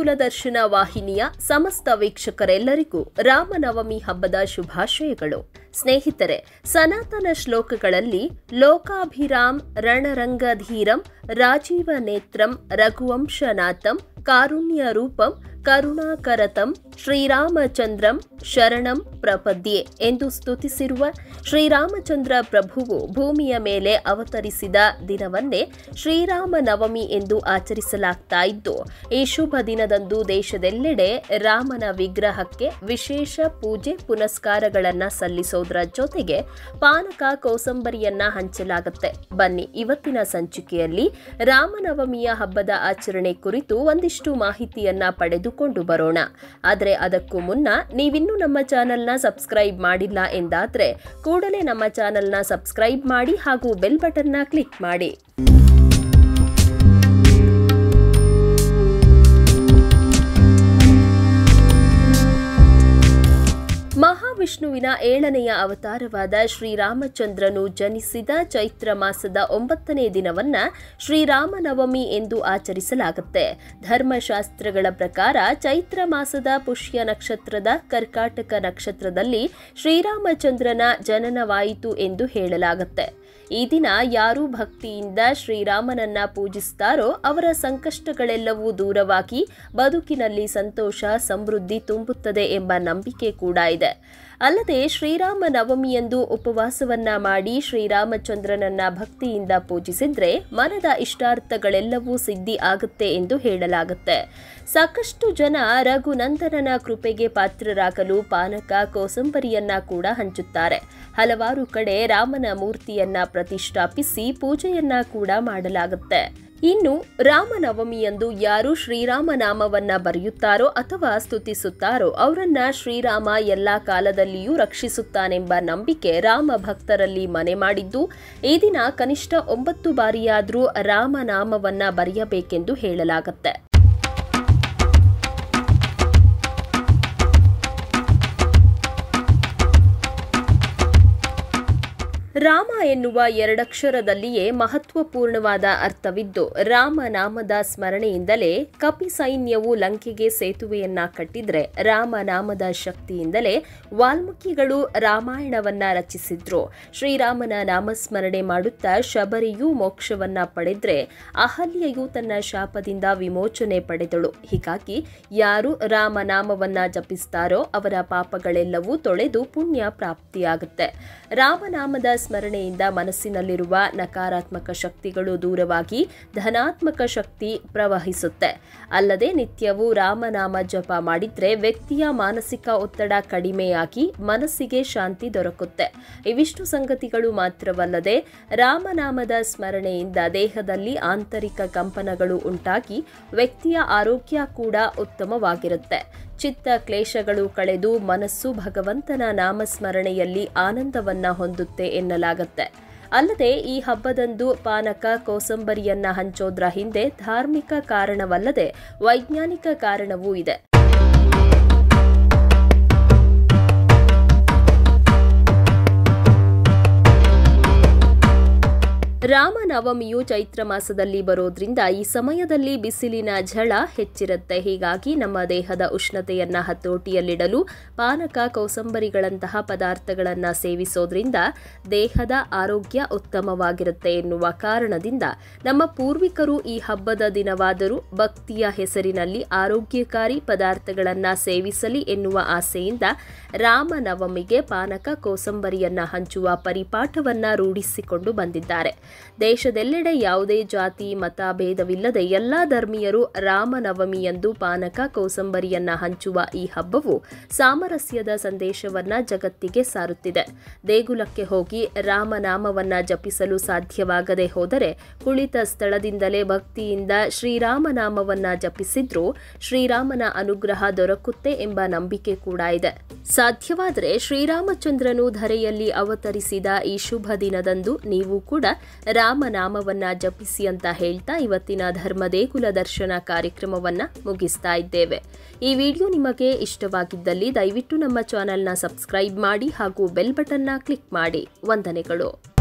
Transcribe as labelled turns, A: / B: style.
A: ದೇಗುಲ ದರ್ಶನ ವಾಹಿನಿಯ ಸಮಸ್ತ ವೀಕ್ಷಕರೆಲ್ಲರಿಗೂ ರಾಮನವಮಿ ಹಬ್ಬದ ಶುಭಾಶಯಗಳು ಸ್ನೇಹಿತರೆ ಸನಾತನ ಶ್ಲೋಕಗಳಲ್ಲಿ ಲೋಕಾಭಿರಾಮ್ ರಣರಂಗಧೀರಂ ರಾಜೀವ ನೇತ್ರಂ ರಘುವಂಶನಾಥಂ ಕಾರುಣ್ಯ ರೂಪಂ ಕರುಣಾಕರತಂ ಶ್ರೀರಾಮಚಂದ್ರಂ ಶರಣಂ ಪ್ರಪದ್ಯೆ ಎಂದು ಸ್ತುತಿಸಿರುವ ಶ್ರೀರಾಮಚಂದ್ರ ಪ್ರಭುವು ಭೂಮಿಯ ಮೇಲೆ ಅವತರಿಸಿದ ದಿನವನ್ನೇ ಶ್ರೀರಾಮ ನವಮಿ ಎಂದು ಆಚರಿಸಲಾಗ್ತಾ ಇದ್ದು ಈ ಶುಭ ದಿನದಂದು ದೇಶದೆಲ್ಲೆಡೆ ರಾಮನ ವಿಗ್ರಹಕ್ಕೆ ವಿಶೇಷ ಪೂಜೆ ಪುನಸ್ಕಾರಗಳನ್ನ ಸಲ್ಲಿಸೋದ್ರ ಜೊತೆಗೆ ಪಾನಕ ಕೋಸಂಬರಿಯನ್ನ ಹಂಚಲಾಗುತ್ತೆ ಬನ್ನಿ ಇವತ್ತಿನ ಸಂಚಿಕೆಯಲ್ಲಿ ರಾಮನವಮಿಯ ಹಬ್ಬದ ಆಚರಣೆ ಕುರಿತು ಒಂದಿಷ್ಟು ಮಾಹಿತಿಯನ್ನ ಪಡೆದುಕೊಂಡು ಬರೋಣ ಆದರೆ ಅದಕ್ಕೂ ಮುನ್ನ ನೀವಿನ್ನೂ ನಮ್ಮ ಚಾನೆಲ್ನ ಸಬ್ಸ್ಕ್ರೈಬ್ ಮಾಡಿಲ್ಲ ಎಂದಾದ್ರೆ ಕೂಡಲೇ ನಮ್ಮ ಚಾನೆಲ್ನ ಸಬ್ಸ್ಕ್ರೈಬ್ ಮಾಡಿ ಹಾಗೂ ಬೆಲ್ ಬಟನ್ನ ಕ್ಲಿಕ್ ಮಾಡಿ ಮಹಾವಿಷ್ಣುವಿನ ಏಳನೆಯ ಅವತಾರವಾದ ಶ್ರೀರಾಮಚಂದ್ರನು ಜನಿಸಿದ ಚೈತ್ರ ಮಾಸದ ಒಂಬತ್ತನೇ ದಿನವನ್ನ ಶ್ರೀರಾಮನವಮಿ ಎಂದು ಆಚರಿಸಲಾಗುತ್ತೆ ಧರ್ಮಶಾಸ್ತ್ರಗಳ ಪ್ರಕಾರ ಚೈತ್ರ ಮಾಸದ ಪುಷ್ಯ ನಕ್ಷತ್ರದ ಕರ್ಕಾಟಕ ನಕ್ಷತ್ರದಲ್ಲಿ ಶ್ರೀರಾಮಚಂದ್ರನ ಜನನವಾಯಿತು ಎಂದು ಹೇಳಲಾಗುತ್ತೆ ಈ ದಿನ ಯಾರು ಭಕ್ತಿಯಿಂದ ಶ್ರೀರಾಮನನ್ನ ಪೂಜಿಸ್ತಾರೋ ಅವರ ಸಂಕಷ್ಟಗಳೆಲ್ಲವೂ ದೂರವಾಗಿ ಬದುಕಿನಲ್ಲಿ ಸಂತೋಷ ಸಮೃದ್ಧಿ ತುಂಬುತ್ತದೆ ಎಂಬ ನಂಬಿಕೆ ಕೂಡ ಇದೆ ಅಲ್ಲದೆ ಶ್ರೀರಾಮ ನವಮಿಯಂದು ಉಪವಾಸವನ್ನ ಮಾಡಿ ಶ್ರೀರಾಮಚಂದ್ರನನ್ನ ಭಕ್ತಿಯಿಂದ ಪೂಜಿಸಿದ್ರೆ ಮನದ ಇಷ್ಟಾರ್ಥಗಳೆಲ್ಲವೂ ಸಿದ್ಧಿ ಆಗುತ್ತೆ ಎಂದು ಹೇಳಲಾಗುತ್ತೆ ಸಾಕಷ್ಟು ಜನ ರಘುನಂದನನ ಕೃಪೆಗೆ ಪಾತ್ರರಾಗಲು ಪಾನಕ ಕೋಸಂಬರಿಯನ್ನ ಕೂಡ ಹಂಚುತ್ತಾರೆ ಹಲವಾರು ಕಡೆ ರಾಮನ ಮೂರ್ತಿಯನ್ನ ಪ್ರತಿಷ್ಠಾಪಿಸಿ ಪೂಜೆಯನ್ನ ಕೂಡ ಮಾಡಲಾಗುತ್ತೆ ಇನ್ನು ರಾಮನವಮಿಯಂದು ಯಾರು ಶ್ರೀರಾಮ ನಾಮವನ್ನ ಬರೆಯುತ್ತಾರೋ ಅಥವಾ ಸ್ತುತಿಸುತ್ತಾರೋ ಅವರನ್ನ ಶ್ರೀರಾಮ ಎಲ್ಲಾ ಕಾಲದಲ್ಲಿಯೂ ರಕ್ಷಿಸುತ್ತಾನೆಂಬ ನಂಬಿಕೆ ರಾಮ ಭಕ್ತರಲ್ಲಿ ಮನೆ ಮಾಡಿದ್ದು ಈ ದಿನ ಕನಿಷ್ಠ ಒಂಬತ್ತು ಬಾರಿಯಾದರೂ ರಾಮನಾಮವನ್ನ ಬರೆಯಬೇಕೆಂದು ಹೇಳಲಾಗುತ್ತೆ ರಾಮ ಎನ್ನುವ ಎರಡಕ್ಷರದಲ್ಲಿಯೇ ಮಹತ್ವಪೂರ್ಣವಾದ ಅರ್ಥವಿದ್ದು ರಾಮನಾಮದ ಸ್ಮರಣೆಯಿಂದಲೇ ಕಪಿ ಸೈನ್ಯವು ಲಂಕೆಗೆ ಸೇತುವೆಯನ್ನ ಕಟ್ಟಿದ್ರೆ ರಾಮನಾಮದ ಶಕ್ತಿಯಿಂದಲೇ ವಾಲ್ಮೀಕಿಗಳು ರಾಮಾಯಣವನ್ನ ರಚಿಸಿದ್ರು ಶ್ರೀರಾಮನ ನಾಮಸ್ಮರಣೆ ಮಾಡುತ್ತಾ ಶಬರಿಯು ಮೋಕ್ಷವನ್ನ ಪಡೆದ್ರೆ ಅಹಲ್ಯೆಯು ತನ್ನ ಶಾಪದಿಂದ ವಿಮೋಚನೆ ಪಡೆದಳು ಹೀಗಾಗಿ ಯಾರು ರಾಮನಾಮವನ್ನ ಜಪಿಸ್ತಾರೋ ಅವರ ಪಾಪಗಳೆಲ್ಲವೂ ತೊಳೆದು ಪುಣ್ಯ ಪ್ರಾಪ್ತಿಯಾಗುತ್ತೆ ರಾಮನಾಮದ ಸ್ಮರಣೆಯಿಂದ ಮನಸ್ಸಿನಲ್ಲಿರುವ ನಕಾರಾತ್ಮಕ ಶಕ್ತಿಗಳು ದೂರವಾಗಿ ಧನಾತ್ಮಕ ಶಕ್ತಿ ಪ್ರವಹಿಸುತ್ತೆ ಅಲ್ಲದೆ ನಿತ್ಯವೂ ರಾಮನಾಮ ಜಪ ಮಾಡಿದ್ರೆ ವ್ಯಕ್ತಿಯ ಮಾನಸಿಕ ಒತ್ತಡ ಕಡಿಮೆಯಾಗಿ ಮನಸ್ಸಿಗೆ ಶಾಂತಿ ದೊರಕುತ್ತೆ ಇವಿಷ್ಟು ಸಂಗತಿಗಳು ಮಾತ್ರವಲ್ಲದೆ ರಾಮನಾಮದ ಸ್ಮರಣೆಯಿಂದ ದೇಹದಲ್ಲಿ ಆಂತರಿಕ ಕಂಪನಗಳು ಉಂಟಾಗಿ ವ್ಯಕ್ತಿಯ ಆರೋಗ್ಯ ಕೂಡ ಉತ್ತಮವಾಗಿರುತ್ತೆ ಚಿತ್ತ ಕ್ಲೇಶಗಳು ಕಳೆದು ಮನಸ್ಸು ಭಗವಂತನ ನಾಮಸ್ಮರಣೆಯಲ್ಲಿ ಆನಂದವನ್ನ ಹೊಂದುತ್ತೆ ಎನ್ನಲಾಗತ್ತೆ ಅಲ್ಲದೆ ಈ ಹಬ್ಬದಂದು ಪಾನಕ ಕೋಸಂಬರಿಯನ್ನ ಹಂಚೋದ್ರ ಹಿಂದೆ ಧಾರ್ಮಿಕ ಕಾರಣವಲ್ಲದೆ ವೈಜ್ಞಾನಿಕ ಕಾರಣವೂ ಇದೆ ರಾಮನವಮಿಯು ಚೈತ್ರ ಮಾಸದಲ್ಲಿ ಬರೋದ್ರಿಂದ ಈ ಸಮಯದಲ್ಲಿ ಬಿಸಿಲಿನ ಝಳ ಹೆಚ್ಚಿರುತ್ತೆ ಹೀಗಾಗಿ ನಮ್ಮ ದೇಹದ ಉಷ್ಣತೆಯನ್ನ ಹತೋಟಿಯಲ್ಲಿಡಲು ಪಾನಕ ಕೋಸಂಬರಿಗಳಂತಹ ಪದಾರ್ಥಗಳನ್ನು ಸೇವಿಸೋದ್ರಿಂದ ದೇಹದ ಆರೋಗ್ಯ ಉತ್ತಮವಾಗಿರುತ್ತೆ ಎನ್ನುವ ಕಾರಣದಿಂದ ನಮ್ಮ ಪೂರ್ವಿಕರು ಈ ಹಬ್ಬದ ದಿನವಾದರೂ ಭಕ್ತಿಯ ಹೆಸರಿನಲ್ಲಿ ಆರೋಗ್ಯಕಾರಿ ಪದಾರ್ಥಗಳನ್ನ ಸೇವಿಸಲಿ ಎನ್ನುವ ಆಸೆಯಿಂದ ರಾಮನವಮಿಗೆ ಪಾನಕ ಕೋಸಂಬರಿಯನ್ನ ಹಂಚುವ ಪರಿಪಾಠವನ್ನ ರೂಢಿಸಿಕೊಂಡು ಬಂದಿದ್ದಾರೆ ದೇಶದೆಲ್ಲೆಡೆ ಯಾವುದೇ ಜಾತಿ ಮತ ಭೇದವಿಲ್ಲದೆ ಎಲ್ಲಾ ಧರ್ಮೀಯರು ರಾಮನವಮಿಯಂದು ಪಾನಕ ಕೋಸಂಬರಿಯನ್ನ ಹಂಚುವ ಈ ಹಬ್ಬವು ಸಾಮರಸ್ಯದ ಸಂದೇಶವನ್ನ ಜಗತ್ತಿಗೆ ಸಾರುತ್ತಿದೆ ದೇಗುಲಕ್ಕೆ ಹೋಗಿ ರಾಮನಾಮವನ್ನ ಜಪಿಸಲು ಸಾಧ್ಯವಾಗದೆ ಹೋದರೆ ಕುಳಿತ ಸ್ಥಳದಿಂದಲೇ ಭಕ್ತಿಯಿಂದ ಶ್ರೀರಾಮನಾಮವನ್ನ ಜಪಿಸಿದ್ರೂ ಶ್ರೀರಾಮನ ಅನುಗ್ರಹ ದೊರಕುತ್ತೆ ಎಂಬ ನಂಬಿಕೆ ಕೂಡ ಇದೆ ಸಾಧ್ಯವಾದರೆ ಶ್ರೀರಾಮಚಂದ್ರನು ಧರೆಯಲ್ಲಿ ಅವತರಿಸಿದ ಈ ಶುಭ ದಿನದಂದು ನೀವು ಕೂಡ ರಾಮನಾಮವನ್ನ ಜಪಿಸಿ ಅಂತ ಹೇಳ್ತಾ ಇವತ್ತಿನ ಧರ್ಮದೇಗುಲ ದರ್ಶನ ಕಾರ್ಯಕ್ರಮವನ್ನ ಮುಗಿಸ್ತಾ ಇದ್ದೇವೆ ಈ ವಿಡಿಯೋ ನಿಮಗೆ ಇಷ್ಟವಾಗಿದ್ದಲ್ಲಿ ದಯವಿಟ್ಟು ನಮ್ಮ ಚಾನೆಲ್ನ ಸಬ್ಸ್ಕ್ರೈಬ್ ಮಾಡಿ ಹಾಗೂ ಬೆಲ್ ಬಟನ್ನ ಕ್ಲಿಕ್ ಮಾಡಿ ವಂದನೆಗಳು